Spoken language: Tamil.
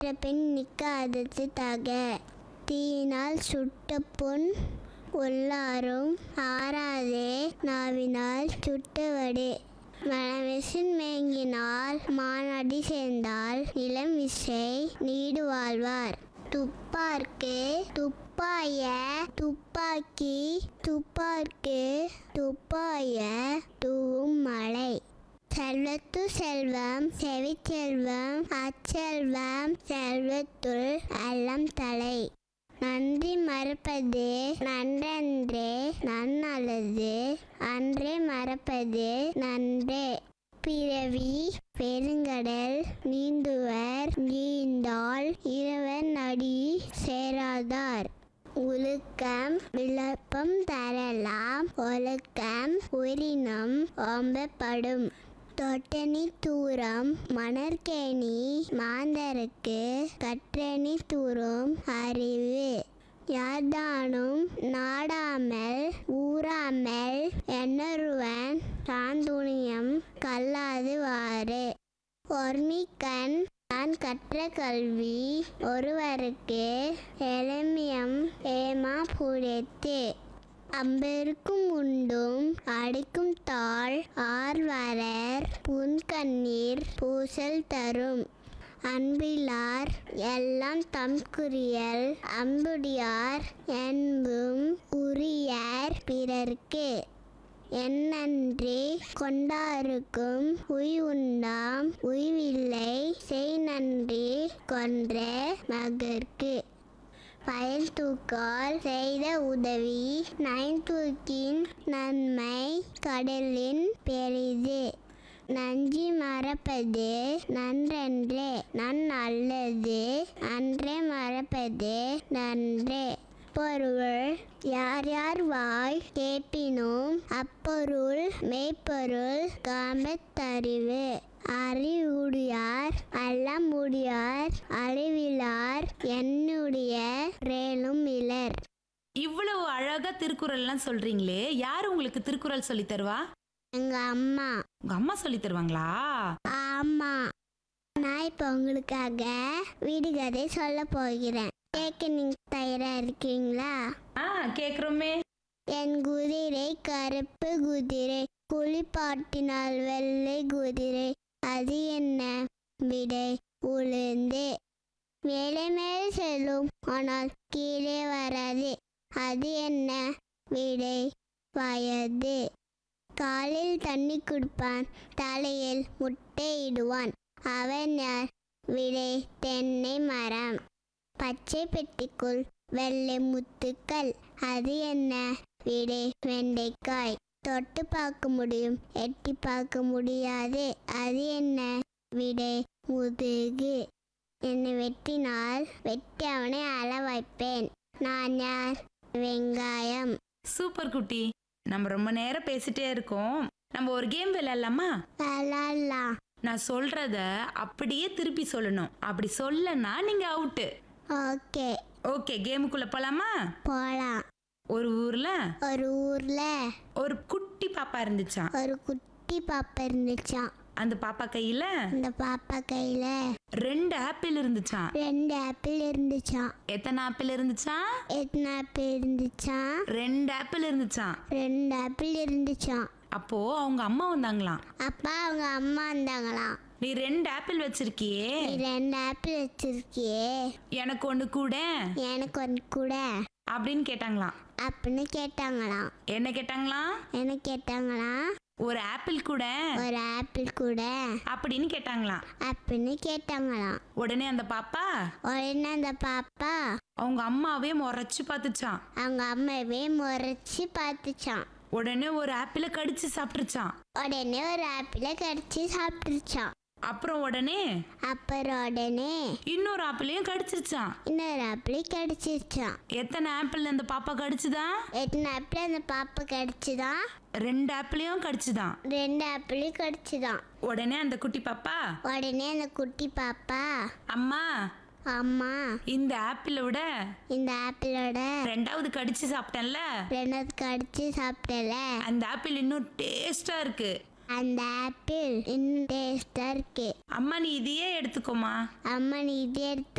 பெற்ற பின் நிற்க அதற்கு தக தீயினால் சுட்ட புண் உள்ளாரும் ஆறாதே நாவினால் சுட்டவடு மனவிசின் மேங்கினால் மானடி சேர்ந்தால் இளம் விசை நீடு வாழ்வார் துப்பார்க்கு துப்பாய துப்பாக்கி துப்பார்க்கு துப்பாய தூவும் மழை செல்வத்து செல்வம் செவிச்செல்வம் அச்செல்வம் செல்வத்துள் அல்லம் தலை நன்றி மறப்பது நன்றன்றே நன்னல்லது அன்றே மறப்பது நன்றே பிறவி பெருங்கடல் நீந்துவர் நீந்தால் இரவன் நடி சேராதார் ஒழுக்கம் விளப்பம் தரலாம் ஒழுக்கம் உயிரினம் ஓம்பப்படும் தொட்டணி தூரம் மணற்கேணி மாந்தருக்கு கற்றணி தூரம் அறிவு யார்தானும் நாடாமல் ஊறாமல் என்னொருவன் தாந்துணியம் கல்லாது வாறு ஒர்மிக்கண் தான் கற்ற கல்வி ஒருவருக்கு எளிமியம் ஏமா புடைத்து அம்பெருக்கும் உண்டும் அடிக்கும் தாள் ஆர்வரர் புன்கண்ணீர் பூசல் தரும் அன்பிலார் எல்லாம் தம் குறியல் அம்புடியார் என்பும் உரியர் பிறர்க்கு என்னன்றி கொண்டாருக்கும் உய் உண்டாம் உய்வில்லை செய் நன்றி கொன்ற மகற்கு பயன் தூக்கால் செய்த உதவி நயன்தூக்கின் நன்மை கடலின் பெரிது நஞ்சி மறப்பது நன்றன்றே நன் அல்லது அன்றே மறப்பது நன்றே பொருள் யார் யார் வாய் கேட்பினும் அப்பொருள் மெய்ப்பொருள் காமத்தறிவு அறிவுடையார் அல்ல முடியார் அறிவிலார் என்னுடைய ரேலும் இலர் இவ்வளவு அழகா திருக்குறள்லாம் சொல்றீங்களே யார் உங்களுக்கு திருக்குறள் சொல்லி தருவா எங்க அம்மா உங்க அம்மா சொல்லி தருவாங்களா ஆமா நான் இப்போ உங்களுக்காக வீடு கதை சொல்ல போகிறேன் கேட்க நீங்க தயாரா இருக்கீங்களா ஆ கேக்குறோமே என் குதிரை கருப்பு குதிரை குளிப்பாட்டினால் வெள்ளை குதிரை அது என்ன விடை உளுந்து மேலே மேலே செல்லும் ஆனால் கீழே வராது அது என்ன விடை வயது காலில் தண்ணி குடிப்பான் தலையில் முட்டையிடுவான் அவன் யார் விடை தென்னை மரம் பச்சை பெட்டிக்குள் வெள்ளை முத்துக்கள் அது என்ன விடை வெண்டைக்காய் தொட்டு பார்க்க முடியும் எட்டி பார்க்க முடியாது அது என்ன விடை முதுகு என்னை வெட்டினால் வெட்டி அவனை அள வைப்பேன் நான் யார் வெங்காயம் சூப்பர் குட்டி நம்ம ரொம்ப நேரம் பேசிட்டே இருக்கோம் நம்ம ஒரு கேம் விளையாடலாமா விளாட்லாம் நான் சொல்றத அப்படியே திருப்பி சொல்லணும் அப்படி சொல்லனா நீங்க அவுட்டு ஓகே ஓகே கேமுக்குள்ள போலாமா போகலாம் ஒரு ஊர்ல ஒரு ஊர்ல ஒரு குட்டி பாப்பா இருந்துச்சாம் ஒரு குட்டி பாப்பா இருந்துச்சான் அந்த பாப்பா கையில அந்த பாப்பா கையில ரெண்டு ஆப்பிள் இருந்துச்சாம் ரெண்டு ஆப்பிள் இருந்துச்சான் எத்தனை ஆப்பிள் இருந்துச்சாம் எத்தனை ஆப்பிள் இருந்துச்சான் ரெண்டு ஆப்பிள் இருந்துச்சாம் ரெண்டு ஆப்பிள் இருந்துச்சான் அப்போ அவங்க அம்மா வந்தாங்களாம் அப்பா அவங்க அம்மா வந்தாங்களாம் நீ ரெண்டு ஆப்பிள் வச்சிருக்கியே நீ ரெண்டு ஆப்பிள் வச்சிருக்கியே எனக்கு ஒண்ணு கூட எனக்கு ஒன்று கூட அப்படின்னு கேட்டாங்களாம் அப்படின்னு கேட்டாங்களாம் என்ன கேட்டாங்களாம் என்ன கேட்டாங்களாம் ஒரு ஆப்பிள் கூட ஒரு ஆப்பிள் கூட அப்படின்னு கேட்டாங்களாம் அப்படின்னு கேட்டாங்களாம் உடனே அந்த பாப்பா உடனே அந்த பாப்பா அவங்க அம்மாவே முறைச்சு பார்த்துச்சான் அவங்க அம்மாவே முறைச்சி பார்த்துச்சான் உடனே ஒரு ஆப்பிளை கடிச்சு சாப்பிட்டுருச்சான் உடனே ஒரு ஆப்பிளை கடிச்சு சாப்பிட்டுருச்சான் அப்புறம் உடனே அப்புறம் உடனே இன்னொரு ஆப்பிளையும் கடிச்சிருச்சான் இன்னொரு ஆப்பிள் கடிச்சிருச்சான் எத்தனை ஆப்பிள் அந்த பாப்பா கடிச்சுதான் எத்தனை ஆப்பிள் அந்த பாப்பா கடிச்சுதான் ரெண்டு ஆப்பிளையும் கடிச்சுதான் ரெண்டு ஆப்பிளும் கடிச்சுதான் உடனே அந்த குட்டி பாப்பா உடனே அந்த குட்டி பாப்பா அம்மா அம்மா இந்த ஆப்பிளை விட இந்த ஆப்பிளோட ரெண்டாவது கடிச்சு சாப்பிட்டேன்ல ரெண்டாவது கடிச்சு சாப்பிட்டல அந்த ஆப்பிள் இன்னும் டேஸ்டா இருக்கு அந்த ஆப்பிள் இன்னும் டேஸ்டா இருக்கு அம்மா நீ இதையே எடுத்துக்கோமா அம்மா நீ இதே எடுத்து